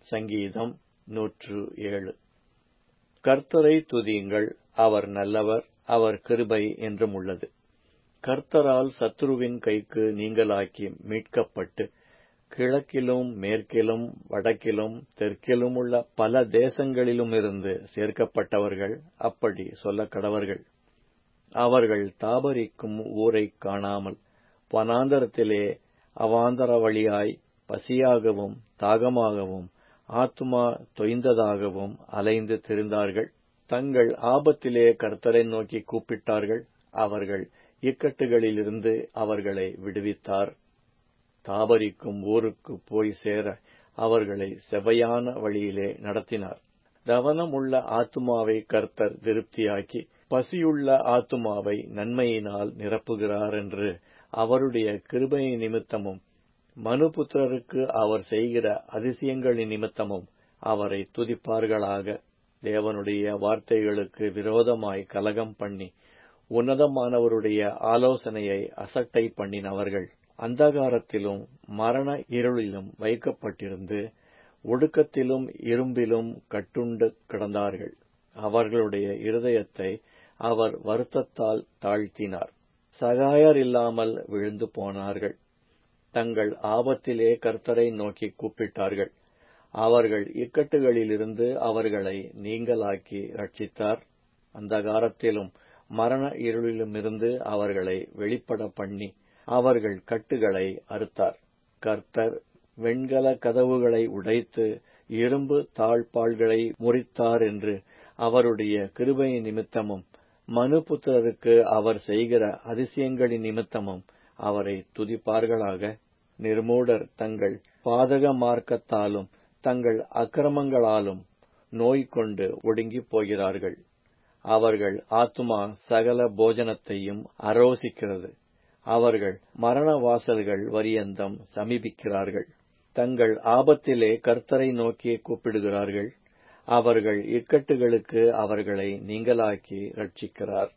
சங்கீதம் நூற்று ஏழு கர்த்தரை துதியுங்கள் அவர் நல்லவர் அவர் கிருபை என்றும் உள்ளது கர்த்தரால் சத்துருவின் கைக்கு நீங்களாக்கி மீட்கப்பட்டு கிழக்கிலும் மேற்கிலும் வடக்கிலும் தெற்கிலும் உள்ள பல தேசங்களிலுமிருந்து சேர்க்கப்பட்டவர்கள் அப்படி சொல்லக் கடவர்கள் அவர்கள் தாபரிக்கும் ஊரைக் காணாமல் வனாந்தரத்திலே அவாந்தர வழியாய் பசியாகவும் தாகமாகவும் ஆத்துமா தொய்ந்ததாகவும் அலைந்து திரிந்தார்கள் தங்கள் ஆபத்திலே கர்த்தரை நோக்கி கூப்பிட்டார்கள் அவர்கள் இக்கட்டுகளிலிருந்து அவர்களை விடுவித்தார் தாபரிக்கும் ஊருக்கு போய் சேர அவர்களை செவையான வழியிலே நடத்தினார் ரவணமுள்ள ஆத்துமாவை கர்த்தர் திருப்தியாக்கி பசியுள்ள ஆத்துமாவை நன்மையினால் நிரப்புகிறார் என்று அவருடைய கிருபை நிமித்தமும் மனுபுத்திரருக்கு அவர் செய்கிற அதிசயங்களின் நிமித்தமும் அவரை துதிப்பார்களாக தேவனுடைய வார்த்தைகளுக்கு விரோதமாய் கலகம் பண்ணி உன்னதமானவருடைய ஆலோசனையை அசட்டை பண்ணினவர்கள் அந்தகாரத்திலும் மரண இருளிலும் வைக்கப்பட்டிருந்து ஒடுக்கத்திலும் இரும்பிலும் கட்டுண்டு கிடந்தார்கள் அவர்களுடைய இருதயத்தை அவர் வருத்தத்தால் தாழ்த்தினார் சகாயர் இல்லாமல் விழுந்து போனார்கள் தங்கள் ஆபத்திலே கர்த்தரை நோக்கி கூப்பிட்டார்கள் அவர்கள் இக்கட்டுகளிலிருந்து அவர்களை நீங்களாக்கி ரட்சித்தார் அந்தகாரத்திலும் மரண இருளிலுமிருந்து அவர்களை வெளிப்பட பண்ணி அவர்கள் கட்டுகளை அறுத்தார் கர்த்தர் வெண்கல கதவுகளை உடைத்து இரும்பு தாழ்பாள்களை முறித்தார் என்று அவருடைய கிருபை நிமித்தமும் மனுபுத்திரருக்கு அவர் செய்கிற அதிசயங்களின் நிமித்தமும் அவரை துதிப்பார்களாக நிர்மூடர் தங்கள் பாதக மார்க்கத்தாலும் தங்கள் அக்கிரமங்களாலும் நோய் கொண்டு ஒடுங்கிப் போகிறார்கள் அவர்கள் ஆத்துமா சகல போஜனத்தையும் அரோசிக்கிறது அவர்கள் மரண வாசல்கள் வரியந்தம் சமீபிக்கிறார்கள் தங்கள் ஆபத்திலே கர்த்தரை நோக்கி கூப்பிடுகிறார்கள் அவர்கள் இக்கட்டுகளுக்கு அவர்களை நீங்களாக்கி ரட்சிக்கிறார்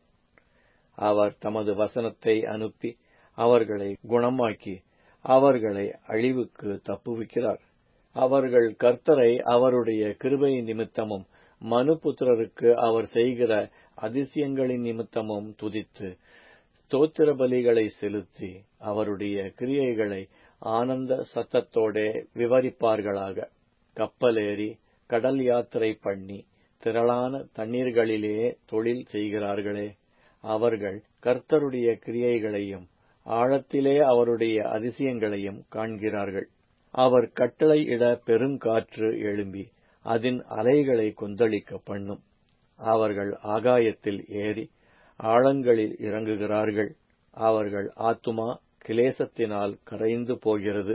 அவர் தமது வசனத்தை அனுப்பி அவர்களை குணமாக்கி அவர்களை அழிவுக்கு தப்புவிக்கிறார் அவர்கள் கர்த்தரை அவருடைய கிருபை நிமித்தமும் மனுபுத்திரருக்கு அவர் செய்கிற அதிசயங்களின் நிமித்தமும் துதித்து ஸ்தோத்திர பலிகளை செலுத்தி அவருடைய கிரியைகளை ஆனந்த சத்தத்தோடே விவரிப்பார்களாக கப்பலேறி கடல் யாத்திரை பண்ணி திரளான தண்ணீர்களிலே தொழில் செய்கிறார்களே அவர்கள் கர்த்தருடைய கிரியைகளையும் ஆழத்திலே அவருடைய அதிசயங்களையும் காண்கிறார்கள் அவர் கட்டளை இட பெருங்காற்று எழும்பி அதன் அலைகளை கொந்தளிக்க பண்ணும் அவர்கள் ஆகாயத்தில் ஏறி ஆழங்களில் இறங்குகிறார்கள் அவர்கள் ஆத்துமா கிளேசத்தினால் கரைந்து போகிறது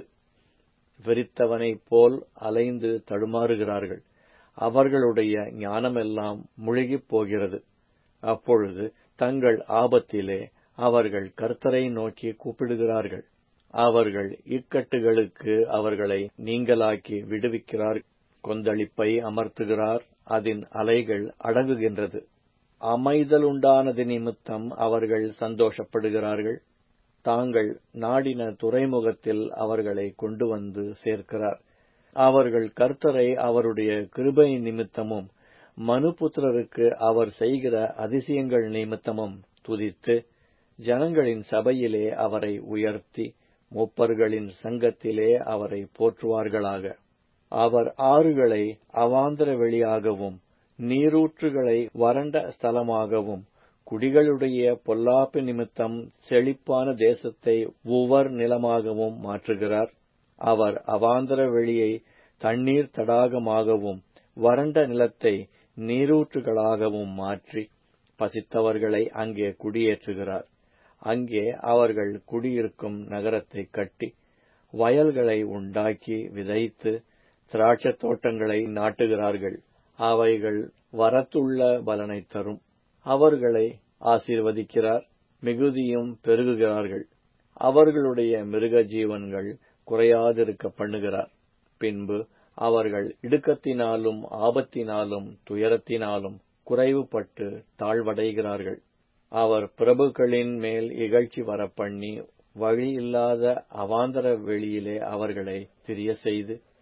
வெறித்தவனைப் போல் அலைந்து தடுமாறுகிறார்கள் அவர்களுடைய ஞானமெல்லாம் முழுகிப் போகிறது அப்பொழுது தங்கள் ஆபத்திலே அவர்கள் கர்த்தரை நோக்கி கூப்பிடுகிறார்கள் அவர்கள் இக்கட்டுகளுக்கு அவர்களை நீங்களாக்கி விடுவிக்கிறார் கொந்தளிப்பை அமர்த்துகிறார் அதன் அலைகள் அடங்குகின்றது அமைதலுண்டானது நிமித்தம் அவர்கள் சந்தோஷப்படுகிறார்கள் தாங்கள் நாடின துறைமுகத்தில் அவர்களை கொண்டு வந்து சேர்க்கிறார் அவர்கள் கர்த்தரை அவருடைய கிருபை நிமித்தமும் மனுபுத்திரருக்கு அவர் செய்கிற அதிசயங்கள் நிமித்தமும் துதித்து ஜனங்களின் சபையிலே அவரை உயர்த்தி மூப்பர்களின் சங்கத்திலே அவரை போற்றுவார்களாக அவர் ஆறுகளை அவாந்தர வெளியாகவும் நீரூற்றுகளை வறண்ட ஸ்தலமாகவும் குடிகளுடைய பொல்லாப்பு நிமித்தம் செழிப்பான தேசத்தை உவர் நிலமாகவும் மாற்றுகிறார் அவர் அவாந்தர வெளியை தண்ணீர் தடாகமாகவும் வறண்ட நிலத்தை நீரூற்றுகளாகவும் மாற்றி பசித்தவர்களை அங்கே குடியேற்றுகிறார் அங்கே அவர்கள் குடியிருக்கும் நகரத்தை கட்டி வயல்களை உண்டாக்கி விதைத்து திராட்சத் தோட்டங்களை நாட்டுகிறார்கள் அவைகள் வரத்துள்ள பலனை தரும் அவர்களை ஆசீர்வதிக்கிறார் மிகுதியும் பெருகுகிறார்கள் அவர்களுடைய மிருக ஜீவன்கள் குறையாதிருக்க பண்ணுகிறார் பின்பு அவர்கள் இடுக்கத்தினாலும் ஆபத்தினாலும் துயரத்தினாலும் குறைவுபட்டு தாழ்வடைகிறார்கள் அவர் பிரபுக்களின் மேல் இகழ்ச்சி வரப்பண்ணி வழி இல்லாத அவாந்தர வெளியிலே அவர்களை திரிய செய்து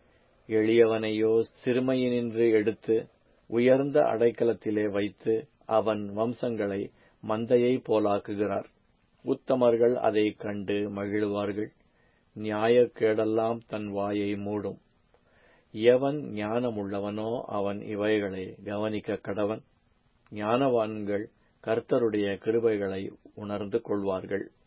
எளியவனையோ சிறுமையினின்று எடுத்து உயர்ந்த அடைக்கலத்திலே வைத்து அவன் வம்சங்களை மந்தையைப் போலாக்குகிறார் உத்தமர்கள் அதைக் கண்டு மகிழுவார்கள் நியாயக்கேடெல்லாம் தன் வாயை மூடும் எவன் ஞானமுள்ளவனோ அவன் இவைகளை கவனிக்கக் கடவன் ஞானவான்கள் கர்த்தருடைய கிருபைகளை உணர்ந்து கொள்வார்கள்